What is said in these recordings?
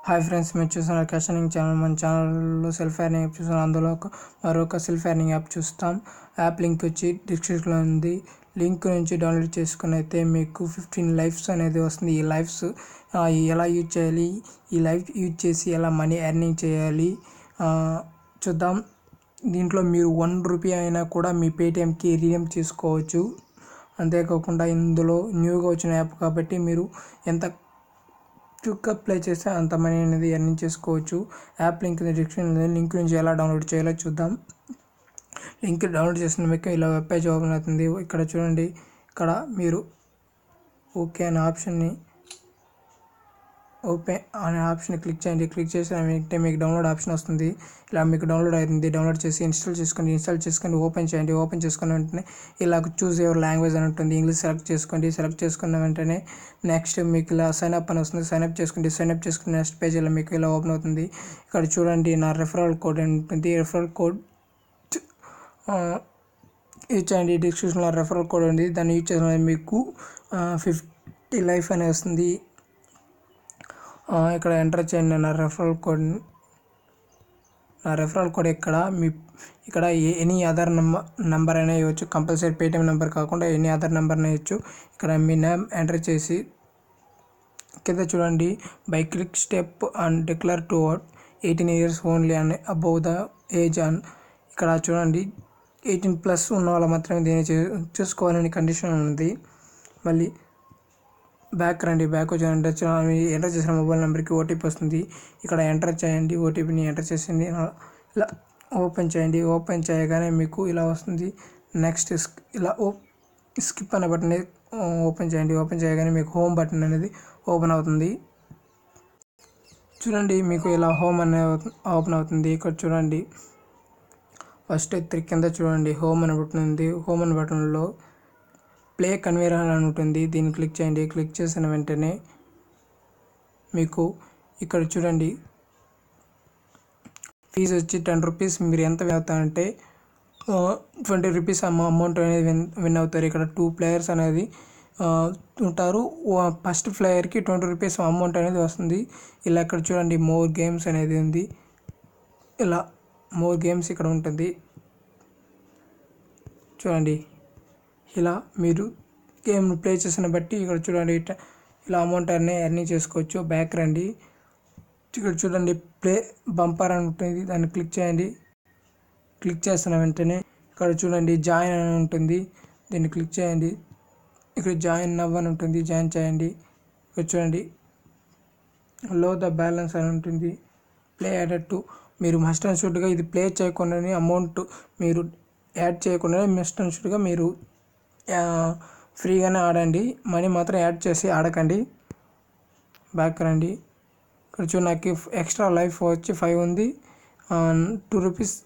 hi friends మీరు చూస్తున్న క్యాషనింగ్ channel మన ఛానల్లో సెల్ఫ్ ఎర్నింగ్ యాప్ చూస్తున్నాం అందులో ఒక మరొక సెల్ఫ్ ఎర్నింగ్ యాప్ చూస్తాం యాప్ లింక్ వచ్చి డిస్క్రిప్షన్లో ఉంది లింక్ నుంచి డౌన్లోడ్ చేసుకుని అయితే మీకు ఫిఫ్టీన్ లైఫ్స్ అనేది వస్తుంది ఈ లైఫ్స్ ఆ, ఎలా యూజ్ చేయాలి ఈ లైఫ్ యూజ్ చేసి ఎలా మనీ ఎర్నింగ్ చేయాలి ఆ, చూద్దాం దీంట్లో మీరు వన్ రూపీ అయినా కూడా మీ పేటిఎంకి రీడీమ్ చేసుకోవచ్చు అంతేకాకుండా ఇందులో న్యూగా వచ్చిన యాప్ కాబట్టి మీరు ఎంత క్విక్గా ప్లే చేస్తే అంత మనీ అనేది ఎర్నింగ్ చేసుకోవచ్చు యాప్ లింక్ డిస్క్రిప్షన్ లింక్ నుంచి ఎలా డౌన్లోడ్ చేయాలో చూద్దాం లింక్ డౌన్లోడ్ చేసిన మీకు ఇలా వెబ్ పేజ్ ఓపెన్ అవుతుంది ఇక్కడ చూడండి ఇక్కడ మీరు ఓకే అనే ఆప్షన్ని ఓపెన్ అనే ఆప్షన్ క్లిక్ చేయండి క్లిక్ చేసిన వెంటనే మీకు డౌన్లోడ్ ఆప్షన్ వస్తుంది ఇలా మీకు డౌన్లోడ్ అవుతుంది డౌన్లోడ్ చేసి ఇన్స్టాల్ చేసుకోండి ఇన్స్టాల్ చేసుకొని ఓపెన్ చేయండి ఓపెన్ చేసుకున్న వెంటనే ఇలా చూస్ ఎవర్ లాంగ్వేజ్ అని ఉంటుంది ఇంగ్లీష్ సెలెక్ట్ చేసుకోండి సెలెక్ట్ చేసుకున్న వెంటనే నెక్స్ట్ మీకు ఇలా సైన్ అప్ అని వస్తుంది సైన్ అప్ చేసుకోండి సైన్ అప్ చేసుకుని నెక్స్ట్ పేజ్ ఇలా మీకు ఇలా ఓపెన్ అవుతుంది ఇక్కడ చూడండి నా రెఫరల్ కోడ్ ఉంటుంది రెఫరల్ కోడ్ యూజ్ చేయండి డిస్క్రిప్షన్లో రెఫరల్ కోడ్ ఉంది దాన్ని యూజ్ చేసిన మీకు ఫిఫ్టీ లైఫ్ అనేది వస్తుంది ఆ, ఇక్కడ ఎంటర్ చేయండి నా రెఫరల్ కోడ్ నా రెఫరల్ కోడ్ ఇక్కడ మీ ఇక్కడ ఎనీ అదర్ నెంబర్ నెంబర్ అయినా ఇవ్వచ్చు కంపల్సరీ పేటిఎం నెంబర్ కాకుండా ఎనీ అదర్ నెంబర్ ఇవ్వచ్చు ఇక్కడ మీ నేమ్ ఎంటర్ చేసి కింద చూడండి by click step and declare to eighteen years only and above the age and ఇక్కడ చూడండి ఎయిటీన్ ప్లస్ ఉన్న వాళ్ళు మాత్రమే దీన్ని చూ- చూసుకోవాలని కండిషన్ ఉంది మళ్ళీ బ్యాక్ రండి బ్యాక్ వచ్చి ఎంటర్ చేయాలి ఎంటర్ చేసిన మొబైల్ నెంబర్కి ఓటీపీ వస్తుంది ఇక్కడ ఎంటర్ చేయండి ఓటీపీని ఎంటర్ చేసింది ఇలా ఓపెన్ చేయండి ఓపెన్ చేయగానే మీకు ఇలా వస్తుంది నెక్స్ట్ ఇలా ఓ స్కిప్ అనే బటన్ ఓపెన్ చేయండి ఓపెన్ చేయగానే మీకు హోమ్ బటన్ అనేది ఓపెన్ అవుతుంది చూడండి మీకు ఇలా హోమ్ అనే ఓపెన్ అవుతుంది ఇక్కడ చూడండి ఫస్ట్ త్రీ కింద చూడండి హోమ్ అని బటన్ ఉంది హోమ్ అని బటన్లో ప్లే కన్వేర్ అని ఉంటుంది దీన్ని క్లిక్ చేయండి క్లిక్ చేసిన వెంటనే మీకు ఇక్కడ చూడండి ఫీజు వచ్చి టెన్ రూపీస్ మీరు ఎంత విన్ అవుతారంటే ట్వంటీ రూపీస్ అమౌంట్ అనేది విన్ విన్ అవుతారు ఇక్కడ టూ ప్లేయర్స్ అనేది ఆ, ఉంటారు ఫస్ట్ ప్లేయర్కి ట్వంటీ రూపీస్ అమౌంట్ అనేది వస్తుంది ఇలా ఇక్కడ చూడండి మోర్ గేమ్స్ అనేది ఉంది ఇలా మోర్ గేమ్స్ ఇక్కడ ఉంటుంది చూడండి ఇలా మీరు గేమ్ ప్లే చేసిన బట్టి ఇక్కడ చూడండి ఇట్లా ఇలా అమౌంట్ అన్నీ ఎర్నింగ్ చేసుకోవచ్చు బ్యాక్ రండి ఇక్కడ చూడండి ప్లే బంపర్ అని ఉంటుంది దాన్ని క్లిక్ చేయండి క్లిక్ చేసిన వెంటనే ఇక్కడ చూడండి జాయిన్ అని ఉంటుంది దీన్ని క్లిక్ చేయండి ఇక్కడ జాయిన్ నవ్ అని ఉంటుంది జాయిన్ చేయండి ఇక్కడ చూడండి లో ద బ్యాలెన్స్ అని ఉంటుంది ప్లే యాడెడ్ టు మీరు మస్ట్ అండ్ షుడ్గా ఇది ప్లే చేయకుండానే అమౌంట్ మీరు యాడ్ చేయకుండానే మస్ట్ అండ్ షుడ్గా మీరు ఆ, ఫ్రీగానే ఆడండి మనీ మాత్రం యాడ్ చేసి ఆడకండి బ్యాక్ రండి ఇక్కడ చూడు నాకు ఎక్స్ట్రా లైఫ్ వచ్చి ఫైవ్ ఉంది టూ రూపీస్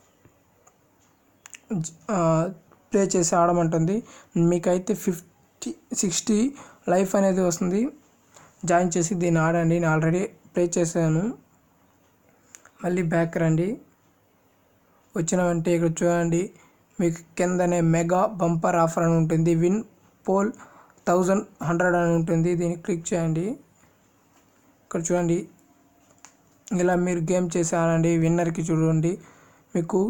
ప్లే చేసి ఆడమంటుంది మీకైతే ఫిఫ్టీ సిక్స్టీ లైఫ్ అనేది వస్తుంది జాయిన్ చేసి దీన్ని ఆడండి నేను ఆల్రెడీ ప్లే చేశాను మళ్ళీ బ్యాక్ రండి వచ్చిన వెంటనే ఇక్కడ చూడండి మీకు కిందనే మెగా బంపర్ ఆఫర్ అని ఉంటుంది విన్ పోల్ థౌజండ్ హండ్రెడ్ అని ఉంటుంది దీన్ని క్లిక్ చేయండి ఇక్కడ చూడండి ఇలా మీరు గేమ్ చేసి ఆడండి విన్నర్కి చూడండి మీకు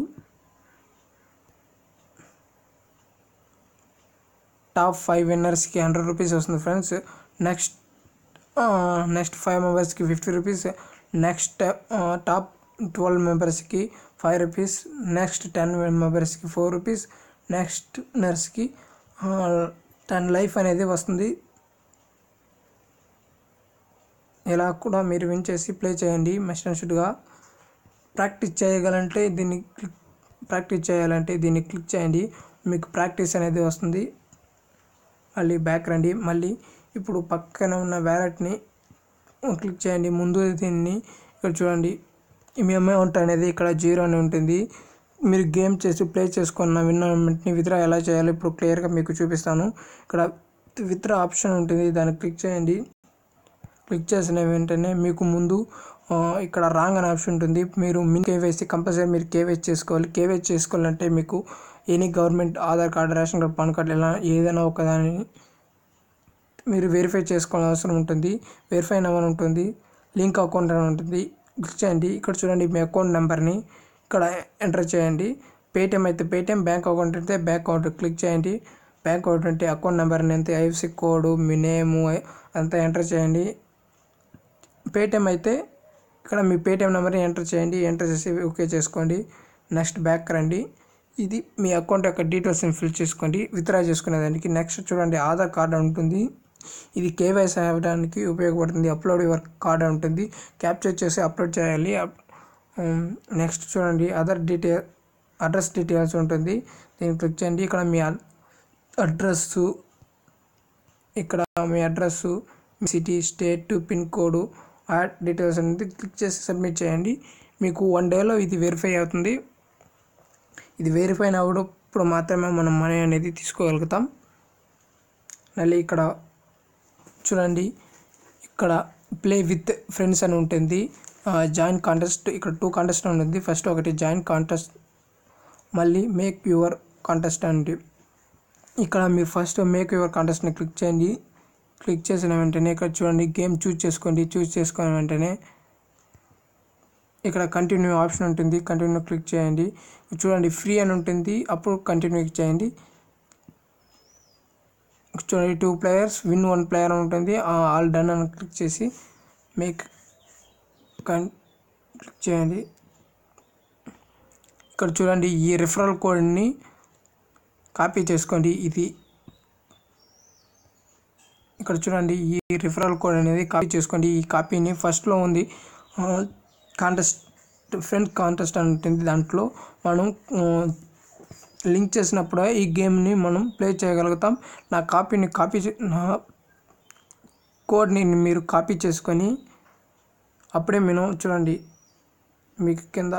టాప్ ఫైవ్ విన్నర్స్కి హండ్రెడ్ రూపీస్ వస్తుంది ఫ్రెండ్స్ నెక్స్ట్ నెక్స్ట్ ఫైవ్ మెంబర్స్కి fifty rupees next top twelve మెంబర్స్కి ఫైవ్ రూపీస్ నెక్స్ట్ టెన్ మెంబర్స్కి ఫోర్ రూపీస్ నెక్స్ట్ నర్స్కి టెన్ లైఫ్ అనేది వస్తుంది ఇలా కూడా మీరు విన్ చేసి ప్లే చేయండి మస్ట్ అండ్ షుడ్గా ప్రాక్టీస్ చేయగలంటే దీన్ని క్లిక్ ప్రాక్టీస్ చేయాలంటే దీన్ని క్లిక్ చేయండి మీకు ప్రాక్టీస్ అనేది వస్తుంది మళ్ళీ బ్యాక్ రండి మళ్ళీ ఇప్పుడు పక్కన ఉన్న వ్యాలెట్ని క్లిక్ చేయండి ముందు దీన్ని ఇక్కడ చూడండి మీ అమౌంట్ అనేది ఇక్కడ జీరో అని ఉంటుంది మీరు గేమ్ చేసి ప్లే చేసుకున్న విన్న అమౌంట్ని విత్డ్రా ఎలా చేయాలో ఇప్పుడు క్లియర్గా మీకు చూపిస్తాను ఇక్కడ విత్డ్రా ఆప్షన్ ఉంటుంది దాన్ని క్లిక్ చేయండి క్లిక్ చేసిన వెంటనే మీకు ముందు ఆ, ఇక్కడ రాంగ్ అనే ఆప్షన్ ఉంటుంది మీరు మీ కేవైసీ కంపల్సరీ మీరు కేవైసీ చేసుకోవాలి కేవైసీ చేసుకోవాలంటే మీకు any government Aadhaar card ration card PAN card ఇలా ఏదైనా ఒక దానిని మీరు వెరిఫై చేసుకోవాల్సిన అవసరం ఉంటుంది వెరిఫై నెంబర్ ఉంటుంది లింక్ అకౌంట్ అని ఉంటుంది క్లిక్ చేయండి ఇక్కడ చూడండి మీ అకౌంట్ నెంబర్ని ఇక్కడ ఎంటర్ చేయండి పేటిఎం అయితే పేటిఎం బ్యాంక్ అకౌంట్ అయితే బ్యాంక్ అకౌంట్ క్లిక్ చేయండి బ్యాంక్ అకౌంట్ అంటే అకౌంట్ నెంబర్ని ఎంత ఐఎఫ్సి కోడ్ మీ నేము అంతా ఎంటర్ చేయండి పేటిఎం అయితే ఇక్కడ మీ పేటిఎం నెంబర్ని ఎంటర్ చేయండి ఎంటర్ చేసి ఓకే చేసుకోండి నెక్స్ట్ బ్యాక్ రండి ఇది మీ అకౌంట్ యొక్క డీటెయిల్స్ని ఫిల్ చేసుకోండి విత్డ్రా చేసుకునేదానికి నెక్స్ట్ చూడండి ఆధార్ కార్డు ఉంటుంది ఇది కేవైసీ అవ్వడానికి ఉపయోగపడుతుంది అప్లోడ్ యువర్ కార్డ్ ఉంటుంది క్యాప్చర్ చేసి అప్లోడ్ చేయాలి నెక్స్ట్ చూడండి అదర్ డీటెయిల్ అడ్రస్ డీటెయిల్స్ ఉంటుంది దీన్ని క్లిక్ చేయండి ఇక్కడ మీ అడ్రస్సు ఇక్కడ మీ అడ్రస్సు మీ city state pin code add details అనేది క్లిక్ చేసి సబ్మిట్ చేయండి మీకు వన్ డేలో ఇది వెరిఫై అవుతుంది ఇది వెరిఫై అయినప్పుడు మాత్రమే మనం మనీ అనేది తీసుకోగలుగుతాం మళ్ళీ ఇక్కడ చూడండి ఇక్కడ ప్లే విత్ ఫ్రెండ్స్ అని ఉంటుంది జాయిన్ కాంటెస్ట్ ఇక్కడ టూ కాంటెస్ట్ ఉంటుంది ఫస్ట్ ఒకటి జాయిన్ కాంటెస్ట్ మళ్ళీ మేక్ యువర్ కాంటెస్ట్ అండి ఇక్కడ మీరు ఫస్ట్ మేక్ యువర్ కాంటెస్ట్ని క్లిక్ చేయండి క్లిక్ చేసిన వెంటనే ఇక్కడ చూడండి గేమ్ చూస్ చేసుకోండి చూస్ చేసుకున్న వెంటనే ఇక్కడ కంటిన్యూ ఆప్షన్ ఉంటుంది కంటిన్యూ క్లిక్ చేయండి చూడండి ఫ్రీ అని ఉంటుంది అప్పుడు కంటిన్యూ చేయండి చూడండి two players win one player అని ఉంటుంది ఆల్ డన్ అని క్లిక్ చేసి మేక్ కన్ క్లిక్ చేయండి ఇక్కడ చూడండి ఈ రిఫరల్ కోడ్ని కాపీ చేసుకోండి ఇది ఇక్కడ చూడండి ఈ రిఫరల్ కోడ్ అనేది కాపీ చేసుకోండి ఈ కాపీని ఫస్ట్లో ఉంది కాంటెస్ట్ ఫ్రెండ్ కాంటెస్ట్ అని ఉంటుంది దాంట్లో మనం లింక్ చేసినప్పుడు ఈ గేమ్ని మనం ప్లే చేయగలుగుతాం నా కాపీని కాపీ చే- నా కోడ్ని మీరు కాపీ చేసుకొని అప్పుడే నేను చూడండి మీకు కింద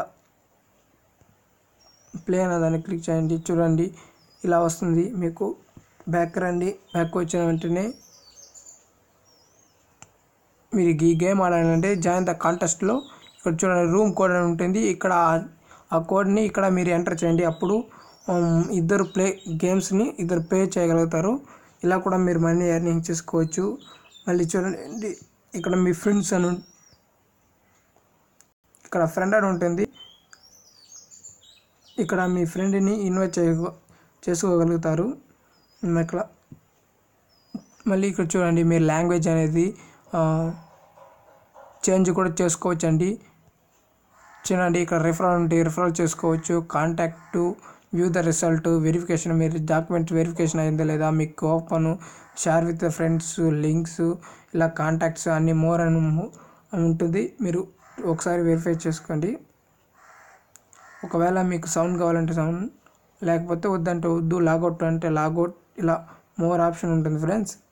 ప్లే అనే దాన్ని క్లిక్ చేయండి చూడండి ఇలా వస్తుంది మీకు బ్యాక్ రండి బ్యాక్ వచ్చిన వెంటనే మీరు ఈ గేమ్ ఆడాలంటే జాయిన్ ద కాంటెస్ట్లో ఇక్కడ చూడండి రూమ్ కోడ్ అని ఉంటుంది ఇక్కడ ఆ- ఆ కోడ్ని ఇక్కడ మీరు ఎంటర్ చేయండి అప్పుడు ఉమ్, ఇద్దరు ప్లే గేమ్స్ని ఇద్దరు ప్లే చేయగలుగుతారు ఇలా కూడా మీరు మనీ ఎర్నింగ్ చేసుకోవచ్చు మళ్ళీ చూడండి ఇక్కడ మీ ఫ్రెండ్స్ అని ఉం- ఇక్కడ ఫ్రెండ్ అని ఉంటుంది ఇక్కడ మీ ఫ్రెండ్ని ఇన్వైట్ చేయ చేసుకోగలుగుతారు ఉమ్, ఇక్కడ మళ్ళీ ఇక్కడ చూడండి మీరు లాంగ్వేజ్ అనేది చేంజ్ కూడా చేసుకోవచ్చు అండి చూడండి ఇక్కడ రిఫరల్ ఉంటే రిఫరల్ చేసుకోవచ్చు contact view the result verification మీరు డాక్యుమెంట్ వెరిఫికేషన్ అయిందా లేదా మీకు open share with friends links ఇలా కాంటాక్ట్స్ అన్ని మోర్ అని అని ఉంటుంది మీరు ఒకసారి వెరిఫై చేసుకోండి ఒకవేళ మీకు సౌండ్ కావాలంటే సౌండ్ లేకపోతే వద్దంటే వద్దు లాగౌట్ అంటే లాగౌట్ ఇలా మోర్ ఆప్షన్ ఉంటుంది ఫ్రెండ్స్